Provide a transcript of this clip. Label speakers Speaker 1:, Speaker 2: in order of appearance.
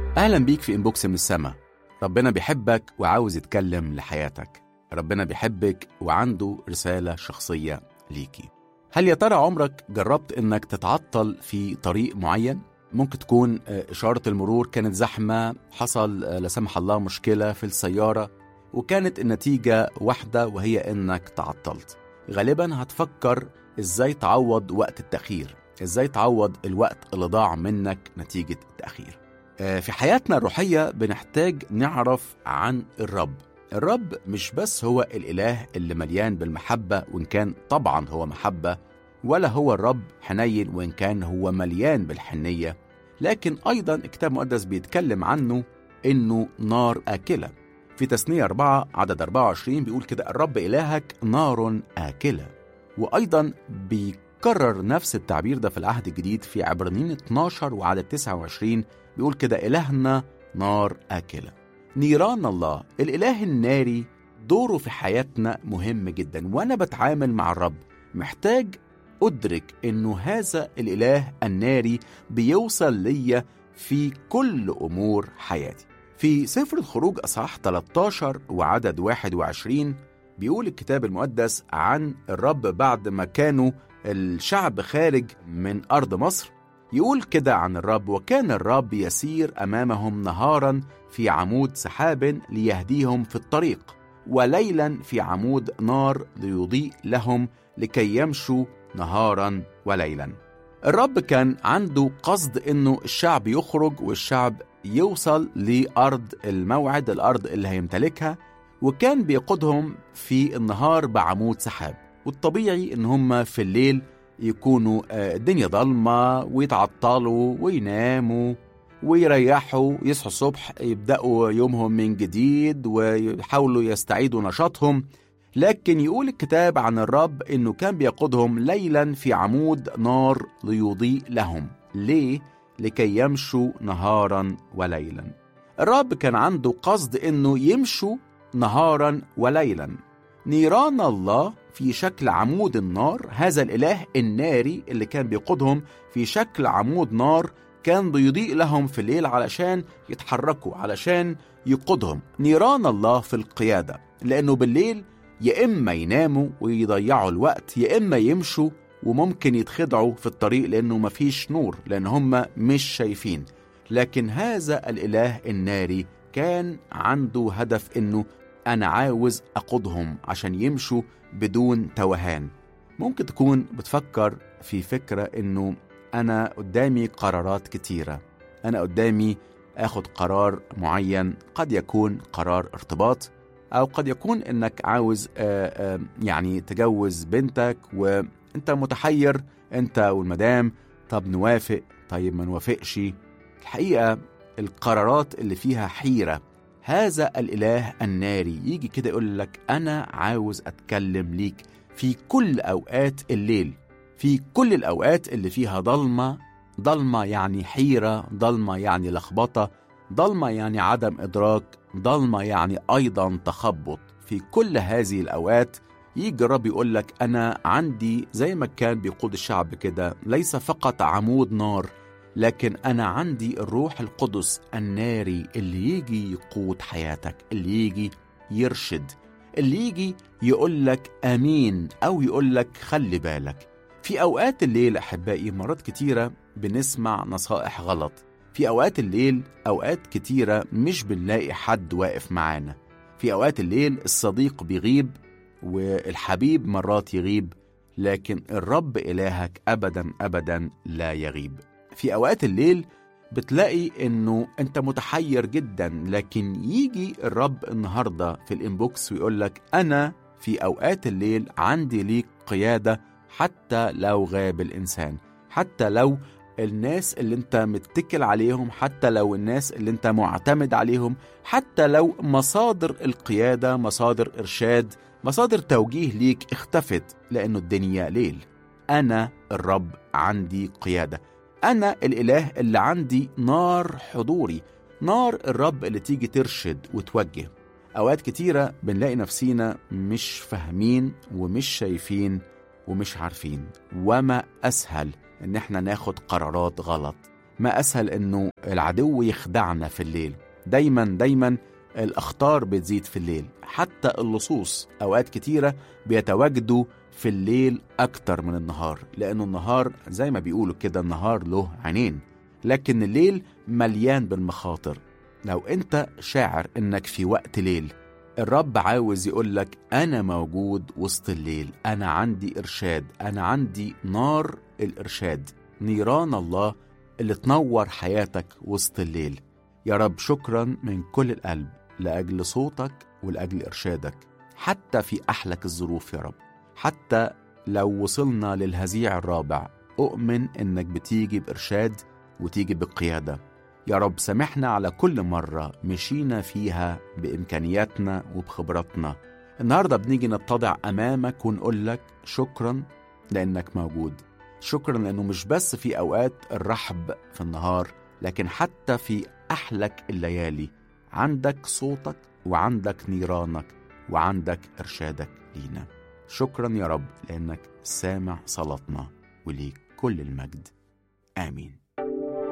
Speaker 1: أهلا بيك في إنبوكس من السما ربنا بيحبك وعاوز يتكلم لحياتك ربنا بيحبك وعنده رسالة شخصية ليكي هل يا ترى عمرك جربت إنك تتعطل في طريق معين؟ ممكن تكون آه، إشارة المرور كانت زحمة حصل آه، لا سمح الله مشكلة في السيارة وكانت النتيجة واحدة وهي إنك تعطلت غالبا هتفكر إزاي تعوض وقت التأخير إزاي تعوض الوقت اللي ضاع منك نتيجة التأخير آه، في حياتنا الروحية بنحتاج نعرف عن الرب الرب مش بس هو الإله اللي مليان بالمحبة وإن كان طبعا هو محبة ولا هو الرب حنين وإن كان هو مليان بالحنية لكن أيضا الكتاب المقدس بيتكلم عنه إنه نار آكلة في تثنية 4 عدد 24 بيقول كده الرب إلهك نار آكلة وأيضا بيكرر نفس التعبير ده في العهد الجديد في عبرانيين 12 وعدد 29 بيقول كده إلهنا نار آكلة نيران الله الإله الناري دوره في حياتنا مهم جدا وأنا بتعامل مع الرب محتاج أدرك إنه هذا الإله الناري بيوصل ليا في كل أمور حياتي في سفر الخروج أصحاح 13 وعدد 21 بيقول الكتاب المقدس عن الرب بعد ما كانوا الشعب خارج من أرض مصر يقول كده عن الرب وكان الرب يسير امامهم نهارا في عمود سحاب ليهديهم في الطريق وليلا في عمود نار ليضيء لهم لكي يمشوا نهارا وليلا الرب كان عنده قصد انه الشعب يخرج والشعب يوصل لارض الموعد الارض اللي هيمتلكها وكان بيقودهم في النهار بعمود سحاب والطبيعي ان هم في الليل يكونوا آه، الدنيا ضلمة ويتعطلوا ويناموا ويريحوا يصحوا الصبح يبدأوا يومهم من جديد ويحاولوا يستعيدوا نشاطهم لكن يقول الكتاب عن الرب انه كان بيقودهم ليلا في عمود نار ليضيء لهم ليه لكي يمشوا نهارا وليلا الرب كان عنده قصد انه يمشوا نهارا وليلا نيران الله في شكل عمود النار هذا الإله الناري اللي كان بيقودهم في شكل عمود نار كان بيضيء لهم في الليل علشان يتحركوا علشان يقودهم نيران الله في القيادة لأنه بالليل يا إما يناموا ويضيعوا الوقت يا إما يمشوا وممكن يتخدعوا في الطريق لأنه مفيش نور لأن هم مش شايفين لكن هذا الإله الناري كان عنده هدف إنه أنا عاوز أقودهم عشان يمشوا بدون توهان ممكن تكون بتفكر في فكرة إنه أنا قدامي قرارات كتيرة أنا قدامي آخد قرار معين قد يكون قرار ارتباط أو قد يكون إنك عاوز آه، آه، يعني تجوز بنتك وأنت متحير أنت والمدام طب نوافق طيب ما نوافقش الحقيقة القرارات اللي فيها حيرة هذا الإله الناري يجي كده يقول لك أنا عاوز أتكلم ليك في كل أوقات الليل في كل الأوقات اللي فيها ضلمة ضلمة يعني حيرة ضلمة يعني لخبطة ضلمة يعني عدم إدراك ضلمة يعني أيضا تخبط في كل هذه الأوقات يجي الرب يقول لك أنا عندي زي ما كان بيقود الشعب كده ليس فقط عمود نار لكن أنا عندي الروح القدس الناري اللي يجي يقود حياتك اللي يجي يرشد اللي يجي يقول لك أمين أو يقول لك خلي بالك في أوقات الليل أحبائي مرات كتيرة بنسمع نصائح غلط في أوقات الليل أوقات كتيرة مش بنلاقي حد واقف معانا في أوقات الليل الصديق بيغيب والحبيب مرات يغيب لكن الرب إلهك أبدا أبدا لا يغيب في أوقات الليل بتلاقي إنه أنت متحير جدا لكن يجي الرب النهاردة في الإنبوكس ويقول لك أنا في أوقات الليل عندي ليك قيادة حتى لو غاب الإنسان حتى لو الناس اللي انت متكل عليهم حتى لو الناس اللي انت معتمد عليهم حتى لو مصادر القيادة مصادر إرشاد مصادر توجيه ليك اختفت لأنه الدنيا ليل أنا الرب عندي قيادة أنا الإله اللي عندي نار حضوري نار الرب اللي تيجي ترشد وتوجه أوقات كتيرة بنلاقي نفسينا مش فاهمين ومش شايفين ومش عارفين وما أسهل إن إحنا ناخد قرارات غلط ما أسهل إنه العدو يخدعنا في الليل دايما دايما الأخطار بتزيد في الليل حتى اللصوص أوقات كتيرة بيتواجدوا في الليل أكتر من النهار لأنه النهار زي ما بيقولوا كده النهار له عينين لكن الليل مليان بالمخاطر لو أنت شاعر إنك في وقت ليل الرب عاوز يقولك أنا موجود وسط الليل أنا عندي إرشاد أنا عندي نار الإرشاد نيران الله اللي تنور حياتك وسط الليل يا رب شكرا من كل القلب لأجل صوتك ولأجل إرشادك حتى في أحلك الظروف يا رب حتى لو وصلنا للهزيع الرابع أؤمن إنك بتيجي بإرشاد وتيجي بقيادة يا رب سامحنا على كل مرة مشينا فيها بإمكانياتنا وبخبراتنا النهاردة بنيجي نتضع أمامك ونقول لك شكرا لأنك موجود شكرا لأنه مش بس في أوقات الرحب في النهار لكن حتى في أحلك الليالي عندك صوتك وعندك نيرانك وعندك إرشادك لينا شكرا يا رب لأنك سامع صلاتنا وليك كل المجد آمين